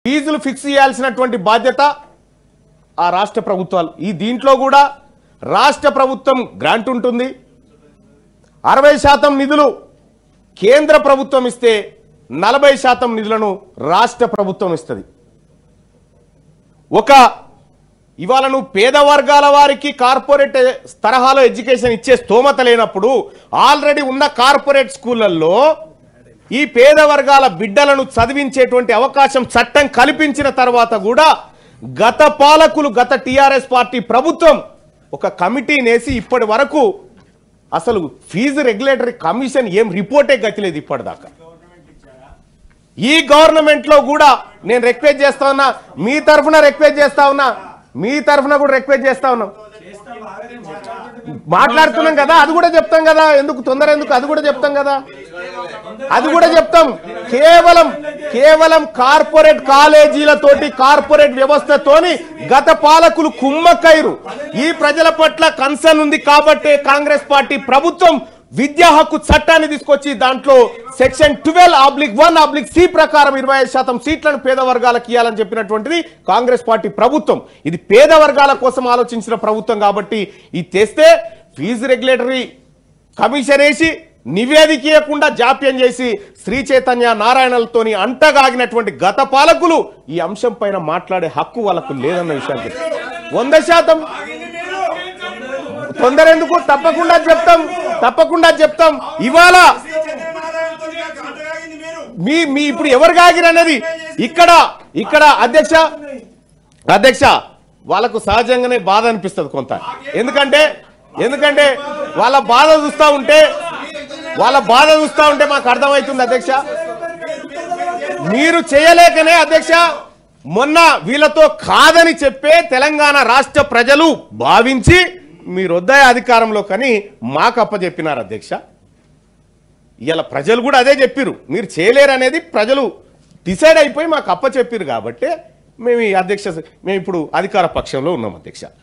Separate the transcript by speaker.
Speaker 1: ఫీజులు ఫిక్స్ చేయాల్సినటువంటి బాధ్యత ఆ రాష్ట్ర ప్రభుత్వాలు ఈ దీంట్లో కూడా రాష్ట్ర ప్రభుత్వం గ్రాంట్ ఉంటుంది అరవై శాతం నిధులు కేంద్ర ప్రభుత్వం ఇస్తే నలభై శాతం నిధులను రాష్ట్ర ప్రభుత్వం ఇస్తుంది ఒక ఇవాళ నువ్వు పేద వర్గాల వారికి కార్పొరేట్ తరహాలో ఎడ్యుకేషన్ ఇచ్చే స్తోమత లేనప్పుడు ఆల్రెడీ ఉన్న కార్పొరేట్ స్కూళ్ళల్లో ఈ పేద వర్గాల బిడ్డలను చదివించేటువంటి అవకాశం చట్టం కల్పించిన తర్వాత కూడా గత పాలకులు గత టిఆర్ఎస్ పార్టీ ప్రభుత్వం ఒక కమిటీనేసి ఇప్పటి వరకు అసలు ఫీజు రెగ్యులేటరీ కమిషన్ ఏం రిపోర్టే గతిలేదు ఇప్పటిదాకా ఈ గవర్నమెంట్ లో కూడా నేను రిక్వెస్ట్ చేస్తా ఉన్నా మీ తరఫున రిక్వెస్ట్ చేస్తా ఉన్నా మీ తరఫున కూడా రిక్వెస్ట్ చేస్తా ఉన్నాం మాట్లాడుతున్నాం కదా అది కూడా చెప్తాం కదా ఎందుకు తొందర ఎందుకు అది కూడా చెప్తాం కదా అది కూడా చెప్తాం కేవలం కేవలం కార్పొరేట్ కాలేజీలతోటి కార్పొరేట్ వ్యవస్థతోని గత పాలకులు కుమ్మక్కైరు ఈ ప్రజల పట్ల కన్సర్న్ ఉంది కాబట్టే కాంగ్రెస్ పార్టీ ప్రభుత్వం విద్యా హక్కు చట్టాన్ని తీసుకొచ్చి దాంట్లో section twelve oblique one oblique C ప్రకారం ఇరవై ఐదు శాతం సీట్లను పేద వర్గాలకు ఇవ్వాలని చెప్పినటువంటిది కాంగ్రెస్ పార్టీ ప్రభుత్వం ఇది పేద వర్గాల కోసం ఆలోచించిన ప్రభుత్వం కాబట్టి ఇది తెస్తే ఫీజు రెగ్యులేటరీ కమిషన్ వేసి నివేదిక ఇవ్వకుండా జాప్యం చేసి శ్రీ చైతన్య నారాయణలతోని అంటగాగినటువంటి గత పాలకులు ఈ అంశం పైన మాట్లాడే హక్కు వాళ్ళకు లేదన్న విషయానికి వంద శాతం తొందర ఎందుకు తప్పకుండా చెప్తాం తప్పకుండా చెప్తాం ఇవాళ మీ మీ ఇప్పుడు ఎవరు కాగిరు అనేది ఇక్కడ ఇక్కడ అధ్యక్ష అధ్యక్ష వాళ్ళకు సహజంగానే బాధ అనిపిస్తుంది కొంత ఎందుకంటే ఎందుకంటే వాళ్ళ బాధ చూస్తా ఉంటే వాళ్ళ బాధ చూస్తా ఉంటే మాకు అర్థమవుతుంది అధ్యక్ష మీరు చేయలేకనే అధ్యక్ష మొన్న వీళ్ళతో కాదని చెప్పే తెలంగాణ రాష్ట్ర ప్రజలు భావించి మీరు వద్దాయి అధికారంలో కానీ మాకు అప్పచెప్పినారు అధ్యక్ష ఇలా ప్రజలు కూడా అదే చెప్పిరు మీరు చేయలేరు అనేది ప్రజలు డిసైడ్ అయిపోయి మాకు అప్పచెప్పిరు కాబట్టి మేము ఈ అధ్యక్ష మేము ఇప్పుడు అధికార పక్షంలో ఉన్నాం అధ్యక్ష